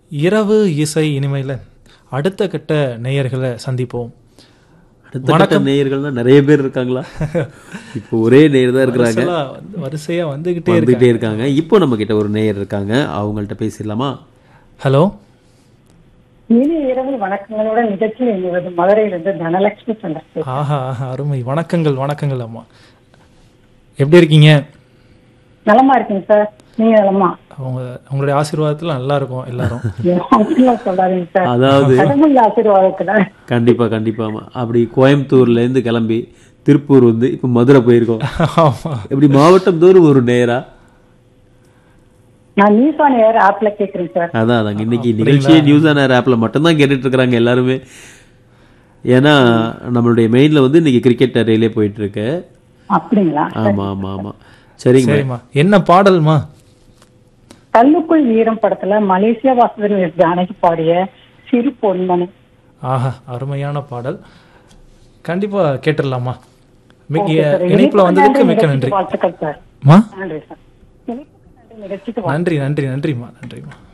இரவு இசை இனிமையில் அடுத்த கட்ட நேயர்களை சந்திப்போம் அடுத்த கட்ட நேயர்கள்னா நிறைய பேர் இருக்காங்களா இப்போ ஒரே நேயர் தான் இருக்கிறாங்க வரிசையா வந்து- வரிசையா வந்துகிட்டே இருக்கு வந்துகிட்டே இருக்காங்க இப்போ நம்ம கிட்ட ஒரு நேயர் இருக்காங்க அவங்கள்ட்ட பேசிடலாமா ஹலோ இனி இரவு வணக்கங்களோட நிகழ்ச்சியில் இணைவது மதுரையிலிருந்து தனலட்சுமி சந்திரசேகர் ஆஹா ஆஹா அருமை வணக்கங்கள் வணக்கங்கள் அம்மா எப்படி இருக்கீங்க நலமா இருக்கீங்க சார் நீங்க நலமா அவங்க உங்களுடைய ஆசீர்வாதத்தில் நல்லா இருக்கும் எல்லாரும் அப்படிலாம் சொல்லாதீங்க சார் அதாவது கடவுள் ஆசீர்வாதத்துல கண்டிப்பா கண்டிப்பாமா அப்படி கோயம்புத்தூர்ல இருந்து கிளம்பி திருப்பூர் வந்து இப்போ மதுரை போயிருக்கோம் ஆமா இப்படி மாவட்டம் தோறும் ஒரு நேரா நான் நியூஸ் ஆன் ஏர் ஆப்ல கேக்குறேன் சார் அதான் அதாங்க இன்னைக்கு நிகழ்ச்சியே நியூஸ் ஆன் ஏர் ஆப்ல மட்டும்தான் கேட்டுட்டு இருக்கிறாங்க எல்லாருமே ஏன்னா நம்மளுடைய மெயின்ல வந்து இன்னைக்கு கிரிக்கெட் ரேலே போயிட்டு இருக்கு அப்படிங்களா ஆமா ஆமா ஆமா சரிங்க சரிம்மா என்ன பாடல்மா கல்லுக்குள் வீரம் படத்துல மலேசியா வாசுதன் எஸ் ஜானகி பாடிய சிறு பொன்மணி ஆஹா அருமையான பாடல் கண்டிப்பா கேட்டுடலாமா மிக ஓகே சார். இணைப்புல இணைப்புக்கு வந்ததுக்கு நன்றி, மிக்க நிகழ்ச்சிக்கு நன்றி வாழ்த்துக்கள் சார் மா நன்றி சார் இணைப்புக்கு நன்றி, நிகழ்ச்சிக்கு நன்றி நன்றி நன்றிம்மா நன்றிம்மா